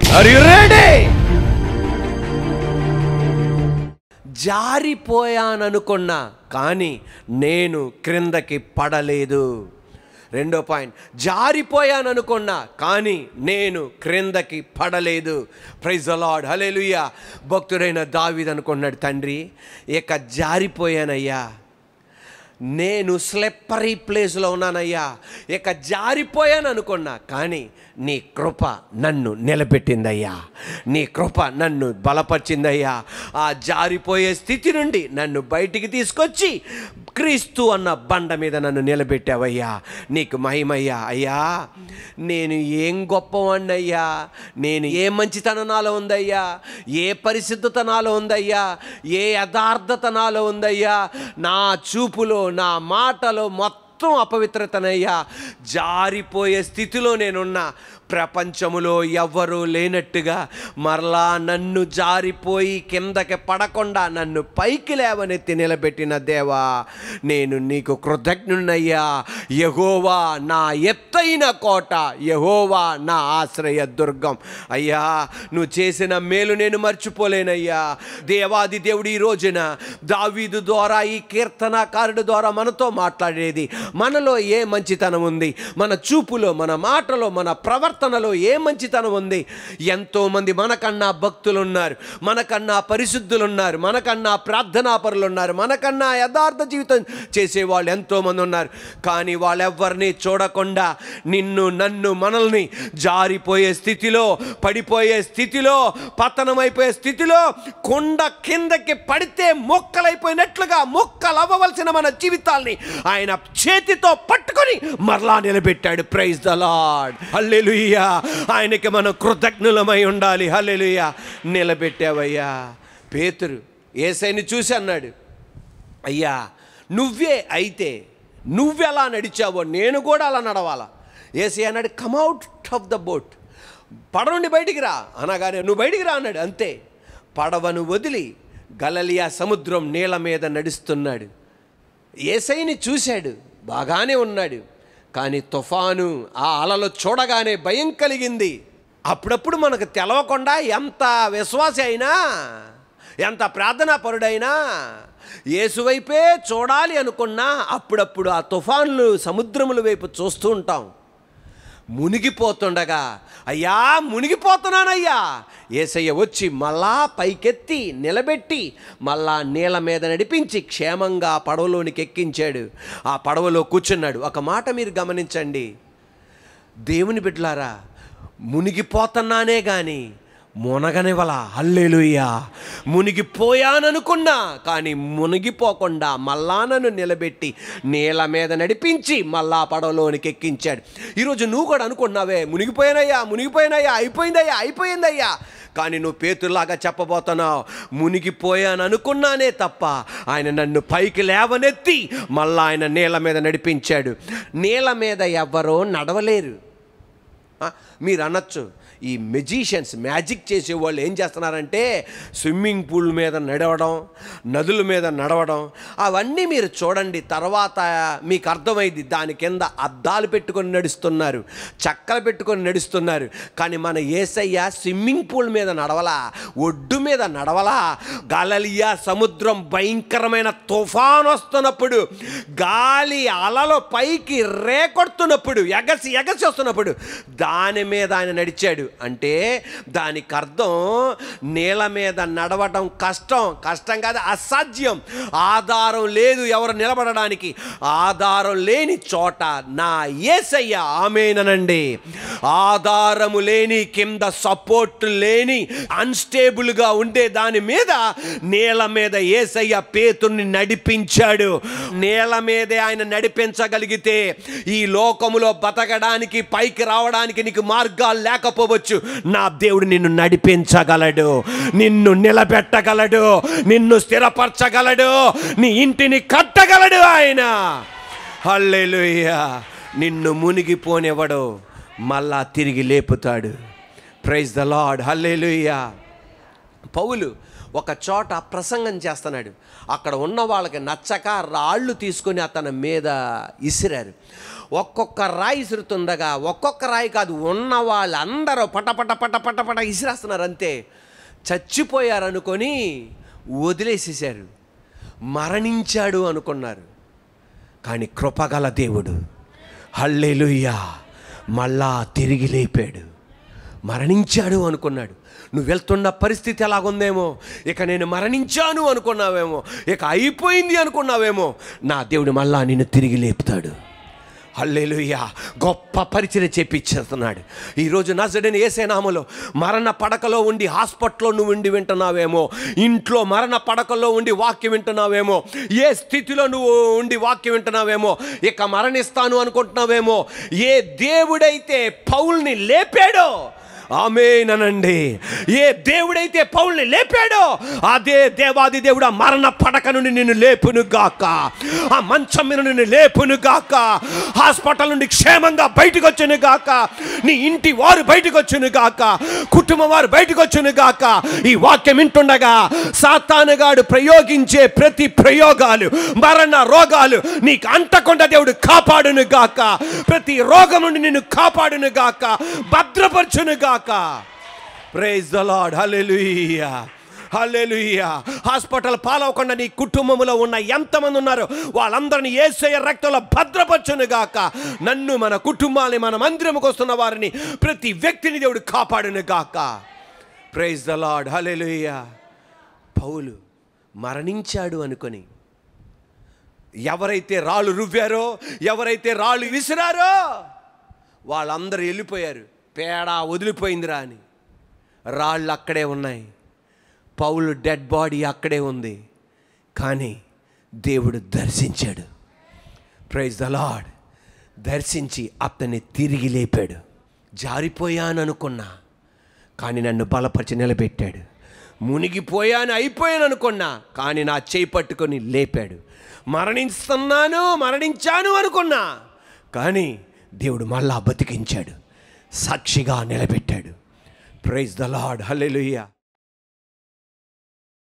are you ready జారిపోయాననుకున్నా కానీ నేను క్రిందకి పడలేదు రెండో పాయింట్ జారిపోయాననుకున్నా కానీ నేను క్రిందకి పడలేదు ప్రైజ్ అలాడ్ హలేలుయ్యా భక్తుడైన దావీద్ అనుకున్నాడు తండ్రి ఇక జారిపోయానయ్యా నేను స్లెప్పరీ ప్లేస్లో ఉన్నానయ్యా ఇక జారిపోయాను అనుకున్నా కానీ నీ కృప నన్ను నిలబెట్టిందయ్యా నీ కృప నన్ను బలపరిచిందయ్యా ఆ జారిపోయే స్థితి నుండి నన్ను బయటికి తీసుకొచ్చి క్రీస్తు అన్న బండ మీద నన్ను నిలబెట్టావయ్యా నీకు మహిమయ్యా అయ్యా నేను ఏం గొప్పవాణ్ణయ్యా నేను ఏ మంచితనం నాలో ఉందయ్యా ఏ పరిశుద్ధత నాలో ఉందయ్యా ఏ యథార్థత నాలో ఉందయ్యా నా చూపులో నా మాటలో మొత్తం అపవిత్రతనయ్యా జారిపోయే స్థితిలో నేనున్నా ప్రపంచములో ఎవ్వరూ లేనట్టుగా మరలా నన్ను జారిపోయి కిందకి పడకుండా నన్ను పైకి లేవనెత్తి నిలబెట్టిన దేవా నేను నీకు కృతజ్ఞున్నయ్యా యహోవా నా ఎత్తైన కోట యహోవా నా ఆశ్రయ దుర్గం అయ్యా నువ్వు చేసిన మేలు నేను మర్చిపోలేనయ్యా దేవాది దేవుడు ఈ రోజున దావీదు ద్వారా ఈ కీర్తనకారుడు ద్వారా మనతో మాట్లాడేది మనలో ఏ మంచితనం ఉంది మన చూపులో మన మాటలో మన ప్రవర్తనలో ఏ మంచితనం ఉంది ఎంతోమంది మనకన్నా భక్తులు ఉన్నారు మనకన్నా పరిశుద్ధులు ఉన్నారు మనకన్నా ప్రార్థనాపరులు ఉన్నారు మనకన్నా యథార్థ జీవితం చేసేవాళ్ళు ఎంతోమంది ఉన్నారు కానీ వాళ్ళెవ్వరిని చూడకుండా నిన్ను నన్ను మనల్ని జారిపోయే స్థితిలో పడిపోయే స్థితిలో పతనమైపోయే స్థితిలో కొండ కిందకి పడితే మొక్కలైపోయినట్లుగా మొక్కలు అవ్వవలసిన మన జీవితాల్ని ఆయన చేతితో పట్టుకొని మరలా నిలబెట్టాడు ప్రైజ్ ద లాడ్ హల్లెలూయా ఆయనకి మనం కృతజ్ఞులమై ఉండాలి హల్లెలూయా నిలబెట్టావయ్యా పేతురు ఏసైని చూసి అన్నాడు అయ్యా నువ్వే అయితే నువ్వెలా నడిచావో నేను కూడా అలా నడవాలా ఏసీ అన్నాడు కమ్అవుట్ ఆఫ్ ద బోట్ పడవ నుండి బయటికి రా అనగానే నువ్వు బయటికి రా అన్నాడు అంతే పడవను వదిలి గలలియా సముద్రం నీళ్ళ మీద నడుస్తున్నాడు ఏసైని చూశాడు బాగానే ఉన్నాడు కానీ తుఫాను ఆ అలలు చూడగానే భయం కలిగింది అప్పుడప్పుడు మనకు తెలవకుండా ఎంత విశ్వాసి అయినా ఎంత ప్రార్థనా పరుడైనా యేసువైపే చూడాలి అనుకున్నా అప్పుడప్పుడు ఆ తుఫాన్లు సముద్రముల వైపు చూస్తూ ఉంటాం మునిగిపోతుండగా అయ్యా మునిగిపోతున్నానయ్యా ఏసయ్య వచ్చి మళ్ళా పైకెత్తి నిలబెట్టి మళ్ళా నీళ్ళ మీద నడిపించి క్షేమంగా ఆ పడవలోనికి ఎక్కించాడు ఆ పడవలో కూర్చున్నాడు ఒక మాట మీరు గమనించండి దేవుని బిడ్డలారా మునిగిపోతున్నానే కానీ మునగనివల హల్లేలుయ్యా మునిగిపోయాననుకున్నా కానీ మునిగిపోకుండా మళ్ళా నన్ను నిలబెట్టి నీళ్ళ మీద నడిపించి మళ్ళా పడవలోనికి ఎక్కించాడు ఈరోజు నువ్వు కూడా అనుకున్నావే మునిగిపోయానయ్యా మునిగిపోయానయ్యా అయిపోయిందయ్యా అయిపోయిందయ్యా కానీ నువ్వు పేతులాగా చెప్పబోతున్నావు మునిగిపోయాను అనుకున్నానే తప్ప ఆయన నన్ను పైకి లేవనెత్తి మళ్ళా ఆయన నీళ్ళ మీద నడిపించాడు నీళ్ళ మీద ఎవ్వరూ నడవలేరు ఆ, మీరు అనొచ్చు ఈ మెజిషియన్స్ మ్యాజిక్ చేసేవాళ్ళు ఏం చేస్తున్నారంటే స్విమ్మింగ్ పూల్ మీద నడవడం నదుల మీద నడవడం అవన్నీ మీరు చూడండి తర్వాత మీకు అర్థమైంది దాని కింద అద్దాలు పెట్టుకొని నడుస్తున్నారు చక్కలు పెట్టుకొని నడుస్తున్నారు కానీ మన ఏసయ్య స్విమ్మింగ్ పూల్ మీద నడవలా ఒడ్డు మీద నడవలా గలలియా సముద్రం భయంకరమైన తుఫాన్ వస్తున్నప్పుడు గాలి అలలో పైకి రేకొడుతున్నప్పుడు ఎగసి ఎగసి వస్తున్నప్పుడు దాని మీద ఆయన నడిచాడు అంటే దానికి అర్థం నేల మీద నడవటం కష్టం కష్టం కాదు అసాధ్యం ఆధారం లేదు ఎవరు నిలబడడానికి ఆధారం లేని చోట నా ఏసయ్య ఆమెనండి ఆధారము లేని కింద సపోర్ట్ లేని అన్స్టేబుల్గా ఉండే దాని మీద నేల మీద ఏసయ్య పేతుర్ని నడిపించాడు నేల మీదే ఆయన నడిపించగలిగితే ఈ లోకములో బతకడానికి పైకి రావడానికి నీకు మార్గాలు లేకపోవచ్చు నా దేవుడు నిన్ను నడిపించగలడు నిన్ను నిలబెట్టగలడు నిన్ను స్థిరపరచగలడు నీ ఇంటిని కట్టగలడు ఆయన హల్లెలూయా నిన్ను మునిగిపోనివ్వడు మళ్ళా తిరిగి లేపుతాడు ప్రైజ్ ద లార్డ్ హల్లెలూయా పౌలు ఒక చోట ప్రసంగం చేస్తున్నాడు అక్కడ ఉన్న వాళ్ళకి నచ్చక రాళ్ళు తీసుకొని అతని మీద ఇసిరారు ఒక్కొక్క రాయి ఇసురుతుండగా ఒక్కొక్క రాయి కాదు ఉన్న వాళ్ళందరూ పట పట పట పట పట ఇసిరేస్తున్నారు అంతే చచ్చిపోయారు అనుకొని వదిలేసేసారు మరణించాడు అనుకున్నారు కానీ కృపగల దేవుడు హల్లెలూయా మళ్ళా తిరిగి లేపాడు మరణించాడు అనుకున్నాడు నువ్వు వెళ్తున్న పరిస్థితి ఎలాగుందేమో ఇక నేను మరణించాను అనుకున్నావేమో ఇక అయిపోయింది అనుకున్నావేమో నా దేవుడు మళ్ళా నిన్ను తిరిగి లేపుతాడు హల్లెలూయా గొప్ప పరిచయం చేపించేస్తున్నాడు ఈరోజు నజడిని ఏసేనామలో మరణ పడకలో ఉండి హాస్పిటల్లో నువ్వు ఉండి వింటున్నావేమో ఇంట్లో మరణ పడకలో ఉండి వాక్యం వింటున్నావేమో ఏ స్థితిలో నువ్వు ఉండి వాక్యం వింటున్నావేమో ఇక మరణిస్తాను అనుకుంటున్నావేమో ఏ దేవుడైతే పౌల్ని లేపాడో ఆమెనండి ఏ దేవుడైతే పౌల్ని లేపాడో అదే దేవాది దేవుడు ఆ మరణ పడక నుండి నిన్ను లేపును గాక ఆ మంచం మీద నిన్ను లేపును గాక హాస్పిటల్ నుండి క్షేమంగా బయటకు వచ్చును గాక నీ ఇంటి వారు బయటకు వచ్చును గాక కుటుంబం వారు బయటకు వచ్చును గాక ఈ వాక్యం వింటుండగా సాతానుగాడు ప్రయోగించే ప్రతి ప్రయోగాలు మరణ రోగాలు నీకు అంటకుండా దేవుడు కాపాడును గాక ప్రతి రోగం నుండి నిన్ను కాపాడును గాక భద్రపరచును గాక praise the Lord hallelujah hallelujah hospital పాలవకుండా నీ కుటుంబంలో ఉన్న ఎంతమంది ఉన్నారో వాళ్ళందరినీ ఏసయ్య రక్తంలో భద్రపరచును గాక నన్ను మన కుటుంబాన్ని మన మందిరంకి వస్తున్న వారిని ప్రతి వ్యక్తిని దేవుడు కాపాడును గాక ప్రైజ్ ద లార్డ్ హల్లెలూయా పౌలు మరణించాడు అనుకొని ఎవరైతే రాళ్ళు రువ్వారో ఎవరైతే రాళ్ళు విసిరారో వాళ్ళందరూ వెళ్ళిపోయారు పేడ వదిలిపోయిందిరా అని రాళ్ళు అక్కడే ఉన్నాయి పౌలు డెడ్ బాడీ అక్కడే ఉంది కానీ దేవుడు దర్శించాడు ప్రైజ్ ద లాడ్ దర్శించి అతన్ని తిరిగి లేపాడు జారిపోయాను అనుకున్నా కానీ నన్ను బలపరిచి నిలబెట్టాడు మునిగిపోయాను అయిపోయాను అనుకున్నా కానీ నా చేయి పట్టుకొని లేపాడు మరణిస్తున్నాను మరణించాను అనుకున్నా కానీ దేవుడు మళ్ళా బతికించాడు సాక్షిగా నిలబెట్టాడు ప్రైజ్ ద లాడ్ హల్లెలూయా